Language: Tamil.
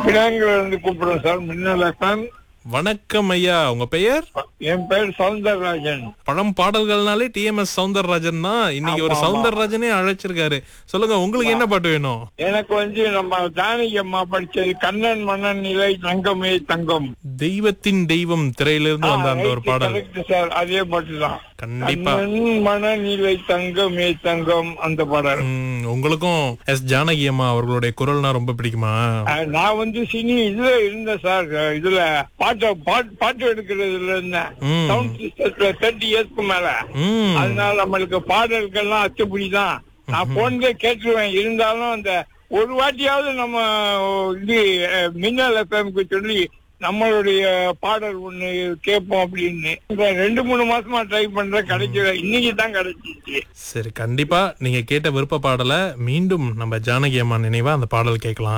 பினாங்கில இருந்து கூப்பிடுறேன் சார் மின்னல் எஃப்எம் வணக்கம் ஐயா உங்க பெயர் என் பேர் சவுந்தரராஜன் பழம் பாடல்கள்னாலே டிஎம்எஸ் சவுந்தரராஜன் தான் இன்னைக்கு ஒரு ஆமா, ஆமா. சவுந்தரராஜனே அழைச்சிருக்காரு சொல்லுங்க உங்களுக்கு என்ன பாட்டு வேணும் எனக்கு வந்து நம்ம ஜானகி அம்மா படிச்சது கண்ணன் மன்னன் நிலை தங்கமே தங்கம் தெய்வத்தின் தெய்வம் திரையிலிருந்து வந்த அந்த ஒரு பாடல் கரெக்ட் சார் அதே பாட்டு தான் கண்டிப்பா கண்ணன் மனநிலை தங்கமே தங்கம் அந்த பாடல் ம், உங்களுக்கும் எஸ் ஜானகி அம்மா அவர்களுடைய குரல்னா ரொம்ப பிடிக்குமா அஹ், நான் வந்து சினி இதுல இருந்தேன் சார் அஹ், இதுல பாட்டு பாட்டு பாட்டு எடுக்கிறதுல இருந்தேன் ம். சவுண்ட் சிஸ்டத்துல தேர்ட்டி இயர்ஸ்க்கு மேல ம் அதனால நம்மளுக்கு பாடல்கள்லாம் அச்சுப்படி தான் நான் போன்ல கேட்டுருவேன் இருந்தாலும் அந்த ஒரு வாட்டியாவது நம்ம இது அஹ், மின்னல் எஃப்எம்க்கு சொல்லி நம்மளுடைய பாடல் ஒண்ணு கேட்போம் அப்படின்னு இந்த ரெண்டு மூணு மாசமா ட்ரை பண்றேன் கிடைக்கல இன்னைக்கு தான் கிடைச்சிச்சு சரி கண்டிப்பா நீங்க கேட்ட விருப்ப பாடலை மீண்டும் நம்ம ஜானகி அம்மா நினைவா அந்த பாடல் கேட்கலாம்